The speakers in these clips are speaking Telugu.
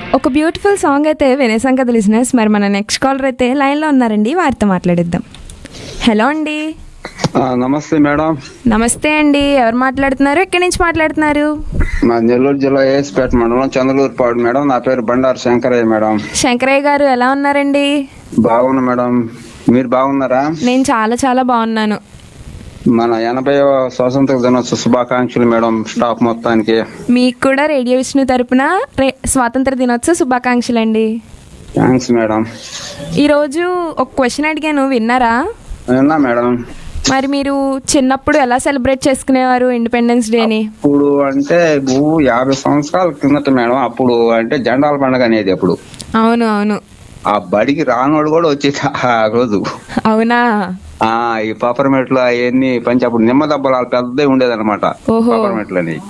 ఒక బ్యూటిఫుల్ సాంగ్ అయితే వినేసాం కదా లిసినర్స్ మరి మన నెక్స్ట్ కాలర్ అయితే లైన్లో ఉన్నారండి వారితో మాట్లాడిద్దాం హలో అండి ఆ, నమస్తే మేడం నమస్తే అండి ఎవరు మాట్లాడుతున్నారు ఎక్కడి నుంచి మాట్లాడుతున్నారు మా నెల్లూరు జిల్లా ఏఎస్పేట మండలం చంద్రలూరుపాడు మేడం నా పేరు బండారు శంకరయ్య మేడం శంకరయ్య గారు ఎలా ఉన్నారండి బాగున్నా మేడం మీరు బాగున్నారా నేను చాలా చాలా బాగున్నాను మన ఎనభై స్వాతంత్ర దినోత్సవ శుభాకాంక్షలు మేడం స్టాఫ్ మొత్తానికి మీకు కూడా రేడియో విష్ణు తరపున రే స్వాతంత్ర దినోత్సవ శుభాకాంక్షలు అండి థ్యాంక్స్ మేడం ఈరోజు ఒక క్వశ్చన్ అడిగాను విన్నారా విన్నా మేడం మరి మీరు చిన్నప్పుడు ఎలా సెలబ్రేట్ చేసుకునేవారు ఇండిపెండెన్స్ డేని ఇప్పుడు అంటే భూ యాభై సంవత్సరాల కిందట మేడం అప్పుడు అంటే జెండాల పండుగ అనేది అప్పుడు అవును అవును ఆ బడికి రానోడు కూడా వచ్చేది ఆ రోజు అవునా ఆ ఈ పాపరమెట్లు అవన్నీ పంచి అప్పుడు నిమ్మ దెబ్బలు పెద్దదే ఉండేదన్నమాట ఓహో. పాపరమెట్లు అని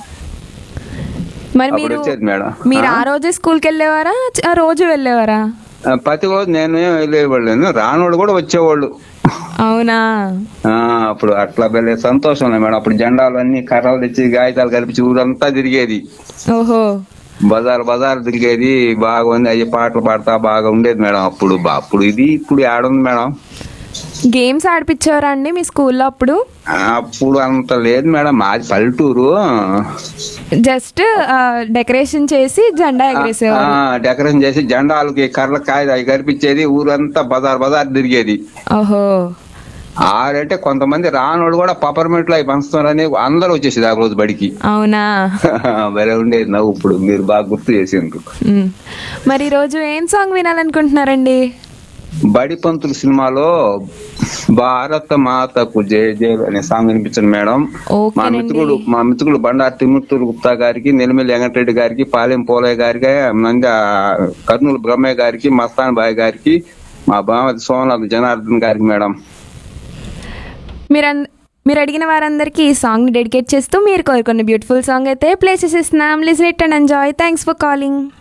మరి అప్పుడు మీరు వచ్చేది మేడం మీరు ఆ రోజే స్కూల్కి వెళ్ళేవారా చ- ఆ రోజు వెళ్ళేవారా ఆ, ప్రతి రోజు నేను ఏం వెళ్ళేవాళ్ళు రానోడు కూడా వచ్చేవాళ్ళు అవునా ఆ అప్పుడు అట్లా వెళ్ళే సంతోషం మేడం అప్పుడు జెండాలు అన్ని కర్రలు తెచ్చి గాయతాలు కలిపి ఊరంతా తిరిగేది ఓహో బజార్ బజార్ తిరిగేది బాగా ఉంది అయ్యి పాటలు పాడతా బాగా ఉండేది మేడం అప్పుడు బా- అప్పుడు ఇది ఇప్పుడు ఆడుంది మేడం గేమ్స్ ఆడిపించేవారా అండి మీ స్కూల్లో అప్పుడు అప్పుడు అంత లేదు మేడం మాది పల్లెటూరు జస్ట్ డెకరేషన్ చేసి జెండా ఎగరేసేవారు డెకరేషన్ చేసి జెండాలకి కర్రల కాయ అవి కనిపించేది ఊరంతా బజార్ బజార్ తిరిగేది ఓహో ఆడంటే కొంతమంది రానోడు కూడా పపర్మెంట్లు అవి పంచుతున్నారని అందరూ వచ్చేసేది ఆ రోజు బడికి అవునా భలే ఉండేది నవ్వు ఇప్పుడు మీరు బాగా గుర్తు చేసిండ్రు మ్. మరి ఈరోజు ఏం సాంగ్ వినాలనుకుంటున్నారండి బడి పంతులు సినిమాలో భారత మాతకు జయ జయ అనే సాంగ్ వినిపించండి మేడం మా ఓకేనండి. మిత్రుడు మా మిత్రుడు బండారు తిమ్మూర్తులు గుప్తా గారికి నెల్లిమల్లి వెంకటరెడ్డి గారికి పాలెం పోలయ్య గారికి నంద కర్నూలు బ్రహ్మయ్య గారికి మస్తాన్ బాయ్ గారికి మా బామతి సోమనాథ్ జనార్దన్ గారికి మేడం మీరు అన్- మీరు అడిగిన వారందరికీ ఈ సాంగ్ డెడికేట్ చేస్తూ మీరు కోరుకున్న బ్యూటిఫుల్ సాంగ్ అయితే ప్లే చేసేస్తున్నాం listen it and enjoy thanks for calling